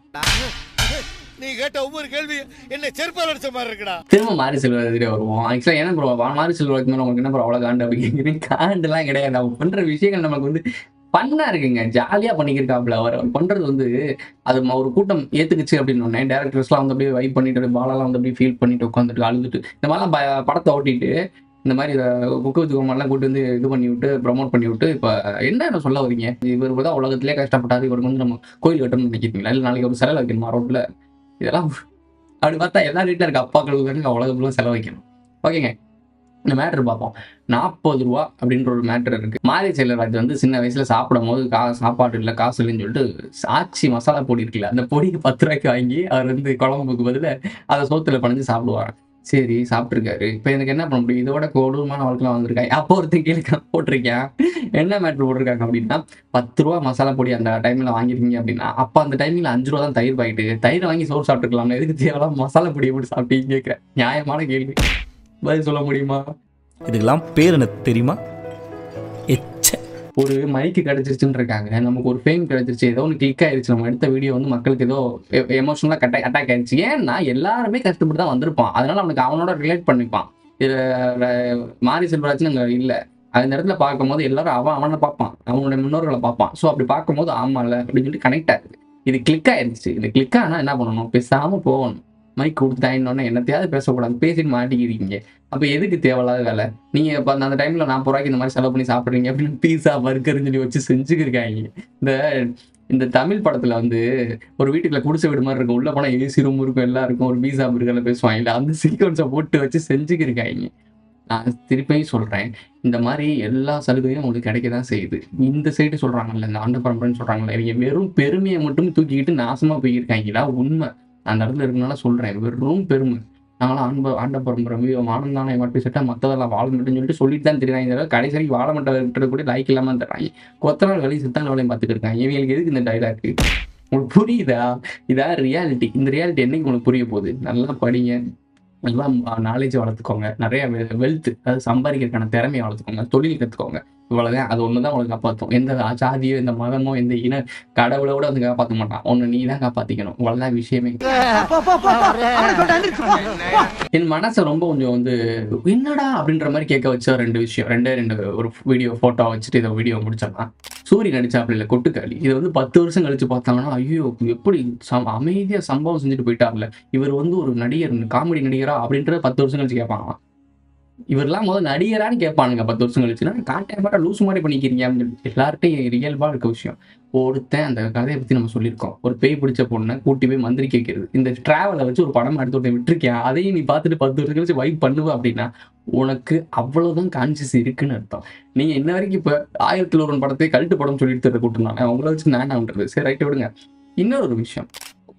நீ கேட்ட ஒவ்வொரு கேள்வி என்ன செருப்பால் அடிச்ச மாதிரி இருக்குடா திரும்ப மாரி செல்வராஜே வருவோம் ஆக்சுவலா என்ன ப்ரோ மாரி செல்வராஜ் மேல உங்களுக்கு என்ன ப்ரோ அவ்வளவு காண்டு அப்படிங்கிறீங்க காண்டுலாம் கிடையாது அவங்க பண்ற விஷயங்கள் நமக்கு வந்து பண்ணா இருக்குங்க ஜாலியா பண்ணிக்கிருக்காப்ல அவர் அவர் பண்றது வந்து அது ம- ஒரு கூட்டம் ஏத்துக்குச்சு அப்படின்னு உடனே டேரக்டர்ஸ்லாம் வந்து அப்படியே வைப் பண்ணிட்டு பாலெல்லாம் வந்து அப்படியே ஃபீல் பண்ணிட்டு உட்காந்துட்டு அழுதுட்டு இந்த மாதிரிலாம் ப- படத்தை ஓட்டிட்டு இந்த மாதிரி குக்கு வித்து கோமாரிலாம் கூட்டு வந்து இது பண்ணி விட்டு ப்ரமோட் பண்ணி விட்டு இப்போ என்ன என்ன சொல்ல வரீங்க இவர் தான் உலகத்திலே கஷ்டப்பட்டாரு இவருக்கு வந்து நம்ம கோயில் கட்டணும்னு நினைக்கிறீங்களா இல்லை நாளைக்கு ஒரு சிலை வைக்கணுமா ரோட்ல இதெல்லாம் அப்படி பார்த்தா எல்லா வீட்டில் இருக்க அப்பாக்களுக்கு தாங்க உலகத்துல செலவு வைக்கணும் ஓகேங்க இந்த மேட்ரு பார்ப்போம் நாற்பது ரூபா அப்படின்ற ஒரு மேட்ரு இருக்கு மாரி செல்வராஜ் வந்து சின்ன வயசுல சாப்பிடும் போது கா சாப்பாடு இல்லை காசு இல்லைன்னு சொல்லிட்டு ஆச்சி மசாலா பொடி இருக்குல்ல அந்த பொடிக்கு பத்து ரூபாய்க்கு வாங்கி அவர் வந்து குழம்புக்கு பதிலா அதை சோத்துல பணிஞ்சு சாப்பிடுவாங்க சரி சாப்பிட்டுருக்காரு இப்போ எனக்கு என்ன பண்ண முடியும் இதோட கொடூரமான வாழ்க்கைலாம் வந்திருக்காங்க அப்போ ஒருத்தன் கீழே போட்டிருக்கேன் என்ன மேட்ரு போட்டிருக்காங்க அப்படின்னா பத்து ரூபா மசாலா பொடி அந்த டைம்ல வாங்கிருக்கீங்க அப்படின்னா அப்ப அந்த டைம்ல அஞ்சு ரூபா தான் தயிர் பாக்கெட்டு தயிர் வாங்கி சோறு சாப்பிட்டுக்கலாம் எதுக்கு தேவையில்லாம் மசாலா பொடியை போட்டு சாப்பிட்டீங்க கேட்கிறேன் நியாயமான கேள்வி பதில் சொல்ல முடியுமா இதுக்கெல்லாம் பேர் என்ன தெரியுமா எச்ச ஒரு மைக்கு கிடைச்சிருச்சுன்னு இருக்காங்க நமக்கு ஒரு ஃபேம் கிடைச்சிருச்சு ஏதோ ஒன்று கிளிக் ஆயிருச்சு நம்ம எடுத்த வீடியோ வந்து மக்களுக்கு ஏதோ எமோஷனலாக கட்ட அட்டாக் ஆயிருச்சு ஏன்னா எல்லாருமே கஷ்டப்பட்டு தான் வந்திருப்பான் அதனால அவனுக்கு அவனோட ரிலேட் பண்ணிப்பான் இதுல மாரி செல்வராஜன் அங்கே இல்லை அந்த இடத்துல பார்க்கும்போது எல்லாரும் அவன் அவனை பார்ப்பான் அவனுடைய முன்னோர்களை பார்ப்பான் ஸோ அப்படி பார்க்கும்போது ஆமால அப்படின்னு சொல்லிட்டு கனெக்ட் ஆகுது இது கிளிக் ஆயிருச்சு இது கிளிக் ஆனால் என்ன பண்ணணும் பேசாம போகணும் மைக் கொடுத்துட்டாங்கன்னு என்னத்தையாவது பேசக்கூடாது பேசிட்டு மாட்டிக்கிறீங்க அப்போ எதுக்கு தேவையில்லாத வேலை நீங்க இப்போ அந்த டைம்ல நாற்பது ரூபாய்க்கு இந்த மாதிரி செலவு பண்ணி சாப்பிட்றீங்க அப்படின்னு பீஸா பர்கர்னு சொல்லி வச்சு செஞ்சுக்கிருக்காங்க இந்த இந்த தமிழ் படத்துல வந்து ஒரு வீட்டுக்குள்ள குடிசை வீடு மாதிரி இருக்கும் உள்ள போனா ஏசி ரூம் இருக்கும் எல்லாம் இருக்கும் ஒரு பீஸா பர்கர்ல பேசுவாங்க இல்ல அந்த சீக்வன்ஸை போட்டு வச்சு செஞ்சுக்கிருக்காங்க நான் திருப்பியும் சொல்கிறேன் இந்த மாதிரி எல்லா சலுகையும் உங்களுக்கு கிடைக்க தான் செய்யுது இந்த சைடு சொல்கிறாங்கல்ல இந்த ஆண்ட பரம்பரைன்னு சொல்கிறாங்கல்ல இவங்க வெறும் பெருமையை மட்டும் தூக்கிக்கிட்டு நாசமாக போயிருக்காங்களா உண்மை அந்த இடத்துல இருக்கனால சொல்கிறேன் வெறும் பெருமை நாங்களாம் ஆண்ப ஆண்ட பரம்பரை மீது ஆனந்தானே மட்டும் செட்டா மற்றதெல்லாம் வாழ மட்டும் சொல்லிட்டு சொல்லிட்டு தான் தெரியுறாங்க இந்த கடைசி வரைக்கும் வாழ மட்டும் கூட லைக் இல்லாமல் தர்றாங்க கொத்த நாள் வேலையும் சித்தாள் வேலையும் பார்த்துட்டு இருக்காங்க இவங்களுக்கு எதுக்கு இந்த டைலாக் உங்களுக்கு புரியுதா இதான் ரியாலிட்டி இந்த ரியாலிட்டி என்னைக்கு உங்களுக்கு புரிய போகுது நல்லா படிங்க நல்லா நாலேஜ் வளர்த்துக்கோங்க நிறைய வெல்த் அதாவது சம்பாதிக்கிறதுக்கான திறமையை வளர்த்துக்கோங்க தொழில் கற்றுக்கோங்க இவ்வளவுதான் அது ஒன்று தான் உங்களுக்கு காப்பாற்றும் எந்த ஜாதியோ எந்த மதமோ எந்த இன கடவுளை கூட வந்து காப்பாற்ற மாட்டான் ஒன்று நீ தான் காப்பாற்றிக்கணும் இவ்வளோதான் விஷயமே என் மனசை ரொம்ப கொஞ்சம் வந்து என்னடா அப்படின்ற மாதிரி கேட்க வச்ச ரெண்டு விஷயம் ரெண்டே ரெண்டு ஒரு வீடியோ ஃபோட்டோ வச்சுட்டு இதை வீடியோ முடிச்சிடலாம் சூரிய நடிச்சாப்புல இல்லை கொட்டுக்காளி இது வந்து பத்து வருஷம் கழிச்சு பார்த்தாங்கன்னா ஐயோ எப்படி சம் அமைதியாக சம்பவம் செஞ்சுட்டு போயிட்டார்ல இவர் வந்து ஒரு நடிகர் காமெடி நடிகரா அப்படின்றத பத்து வருஷம் கழிச்சு கேட்பாங்க இவரெல்லாம் முதல் நடிகரான்னு கேட்பானுங்க பத்து வருஷம் கழிச்சுன்னா கான்டாக்ட் மட்டும் லூஸ் மாதிரி பண்ணிக்கிறீங்க அப்படின்னு சொல்லி எல்லார்ட்டையும் ரியல்பாக இருக்க விஷயம் ஒருத்தன் அந்த கதையை பற்றி நம்ம சொல்லியிருக்கோம் ஒரு பேய் பிடிச்ச பொண்ணை கூட்டி போய் மந்திரிக்க வைக்கிறது இந்த டிராவலை வச்சு ஒரு படம் எடுத்து ஒருத்தன் விட்டுருக்கேன் அதையும் நீ பார்த்துட்டு பத்து வருஷம் கழிச்சு வைப் பண்ணுவ அப்படின்னா உனக்கு அவ்வளவுதான் கான்சியஸ் இருக்குன்னு அர்த்தம் நீங்க இன்ன வரைக்கும் இப்போ ஆயிரத்தில் ஒரு படத்தை கழுட்டு படம் சொல்லிட்டு தர கூட்டினாங்க அவங்கள வச்சு நான் என்ன பண்றது சரி ரைட்டு விடுங்க இன்னொரு ஒரு விஷயம்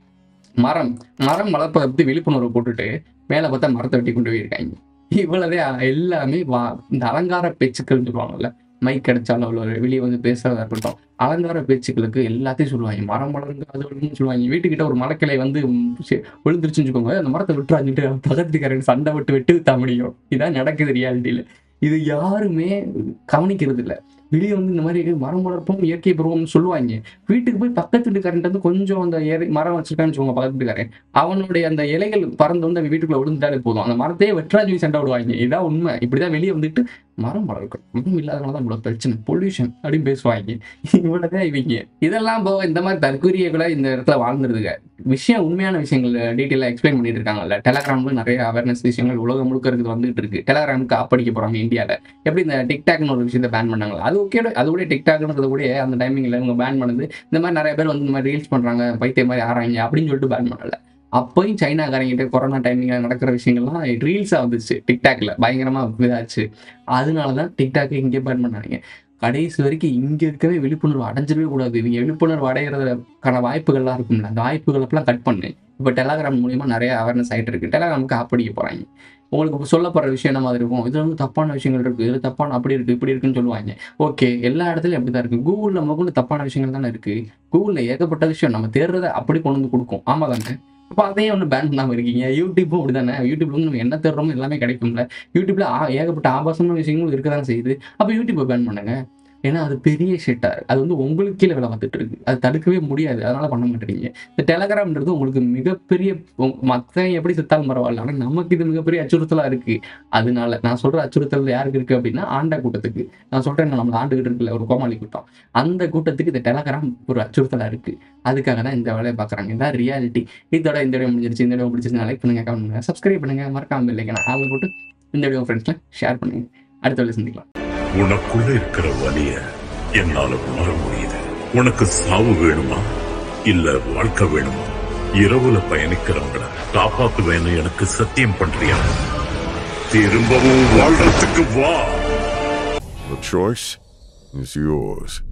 மரம் மரம் வளர்ப்பதை பற்றி விழிப்புணர்வு போட்டுட்டு மேலே பார்த்தா மரத்தை வெட்டி கொண்டு போயிருக்காங்க இவ்வளவே எல்லாமே வா இந்த அலங்கார பேச்சுக்கள் சொல்லுவாங்கல்ல மைக் கிடைச்சாலும் அவ்வளோ வெளியே வந்து பேசுறதா இருக்கட்டும் அலங்கார பேச்சுக்களுக்கு எல்லாத்தையும் சொல்லுவாங்க மரம் வளர்ந்து அது வளர்ந்து சொல்லுவாங்க வீட்டுக்கிட்ட ஒரு மரக்கிளை வந்து சி- விழுந்துருச்சுன்னு வச்சுக்கோங்க அந்த மரத்தை விட்டுறாஞ்சிட்டு பக்கத்துக்காரன் சண்டை விட்டு விட்டு தான் முடியும் இதான் நடக்குது ரியாலிட்டியில இது யாருமே கவனிக்கிறது இல்லை வெளியே வந்து இந்த மாதிரி மரம் வளர்ப்போம் இயற்கை பருவம்னு சொல்லுவாங்க வீட்டுக்கு போய் பக்கத்து வீட்டுக்காரன் வந்து கொஞ்சம் அந்த இலை மரம் வச்சிருக்கான்னு சொல்லுவாங்க பக்கத்து வீட்டுக்காரன் அவனுடைய அந்த இலைகள் பறந்து வந்து அவன் வீட்டுக்குள்ள விழுந்துட்டாலே போதும் அந்த மரத்தையே வெட்ராஜ் சொல்லி சண்டை விடுவாங்க இதான் உண்மை இப்படிதான் வெளியே வந்துட்டு மரம் வளர்க்கணும் மரம் இல்லாதனால தான் இவ்வளவு பிரச்சனை பொல்யூஷன் அப்படின்னு பேசுவாங்க இவ்வளவுதான் இவங்க இதெல்லாம் போக இந்த மாதிரி தற்கொரியர்களை இந்த இடத்துல வாழ்ந்துருதுங்க விஷயம் உண்மையான விஷயங்கள் டீட்டெயிலாக எக்ஸ்பிளைன் பண்ணிட்டு இருக்காங்கல்ல டெலகிராம்ல நிறைய அவேர்னஸ் விஷயங்கள் உலகம் முழுக்க இருக்குது வந்துட்டு இருக்கு டெலகிராமுக்கு ஆப்படிக்க போறாங்க இந்தியாவில் எப்படி இந்த டிக்டாக்னு ஒரு விஷயத்தை பேன் பண்ணாங்களா அது ஓகே அது கூட டிக்டாக்ன்றது கூட அந்த டைமிங்ல இவங்க பேன் பண்ணது இந்த மாதிரி நிறைய பேர் வந்து இந்த மாதிரி ரீல்ஸ் பண்றாங்க பைத்தியம் மாதிரி ஆறாங்க அப்படின்னு சொல்லிட்டு பேன் பண்ணல அப்போயும் சைனாக்காரங்கிட்ட கொரோனா டைமிங்ல நடக்கிற விஷயங்கள்லாம் ரீல்ஸாக வந்துச்சு டிக்டாக்ல பயங்கரமா இதாச்சு அதனால தான் டிக்டாக் இங்கே பேன் பண்ணாங்க கடைசி வரைக்கும் இங்க இருக்கவே விழிப்புணர்வு அடைஞ்சிடவே கூடாது இவங்க விழிப்புணர்வு அடைகிறதுக்கான வாய்ப்புகள்லாம் இருக்கும்ல அந்த வாய்ப்புகளெல்லாம் கட் பண்ணு இப்போ டெலாகிராம் மூலியமா நிறைய அவேர்னஸ் ஆயிட்டு இருக்கு டெலாகிராமுக்கு ஆப்படிக்க போறாங்க உங்களுக்கு சொல்லப்படுற விஷயம் என்ன மாதிரி இருக்கும் இதுல வந்து தப்பான விஷயங்கள் இருக்கு இதுல தப்பான அப்படி இருக்கு இப்படி இருக்குன்னு சொல்லுவாங்க ஓகே எல்லா இடத்துலயும் அப்படிதான் இருக்கு கூகுள்ல முதல்ல தப்பான விஷயங்கள் தானே இருக்கு கூகுள்ல ஏகப்பட்ட விஷயம் நம்ம தேடுறத அப்படி கொண்டு வந்து கொடுக்கும் ஆமா தானே அப்போ அதையும் ஒன்று பேன் பண்ணாமல் இருக்கீங்க யூடியூப்பும் அப்படி தானே யூடியூப்ல வந்து நம்ம என்ன தேடுறோமோ எல்லாமே கிடைக்கும்ல யூடியூப்ல ஆ- ஏகப்பட்ட ஆபாசமான விஷயங்களும் இருக்க தான் செய்யுது அப்போ யூடியூப்பை பேன் பண்ணுங்க ஏன்னா அது பெரிய ஷிட்டா இருக்கு அது வந்து உங்களுக்கு கீழே வேலை பார்த்துட்டு இருக்கு அது தடுக்கவே முடியாது அதனால பண்ண மாட்டேறீங்க இந்த டெலகிராம்ன்றது உங்களுக்கு மிகப்பெரிய மற்ற எப்படி செத்தாலும் பரவாயில்ல ஆனால் நமக்கு இது மிகப்பெரிய அச்சுறுத்தலா இருக்கு அதனால நான் சொல்ற அச்சுறுத்தல் யாருக்கு இருக்கு அப்படின்னா ஆண்டா கூட்டத்துக்கு நான் சொல்றேன் நம்ம ஆண்டுகிட்டு இருக்குல்ல ஒரு கோமாளி கூட்டம் அந்த கூட்டத்துக்கு இந்த டெலகிராம் ஒரு அச்சுறுத்தலா இருக்கு அதுக்காக தான் இந்த வேலையை பார்க்குறாங்க இதான் ரியாலிட்டி இதோட இந்த வீடியோ முடிஞ்சிருச்சு இந்த வீடியோ பிடிச்சிருந்தா லைக் பண்ணுங்க கமெண்ட் பண்ணுங்க சப்ஸ்கிரைப் பண்ணுங்க மறக்காம இல்லைங்க ஆள் போட்டு இந்த வீடியோ ஃப்ரெண்ட்ஸ்ல ஷேர் பண்ணுங்க அடுத்த வேலை சந்திக்கலாம் உனக்குள்ள இருக்கிற வலிய என்னால உணர முடியுது உனக்கு சாவு வேணுமா இல்ல வாழ்க்கை வேணுமா இரவுல பயணிக்கிறவங்கள காப்பாத்துவேன்னு எனக்கு சத்தியம் பண்றியா திரும்பவும் வாழ்றதுக்கு வா The choice is yours.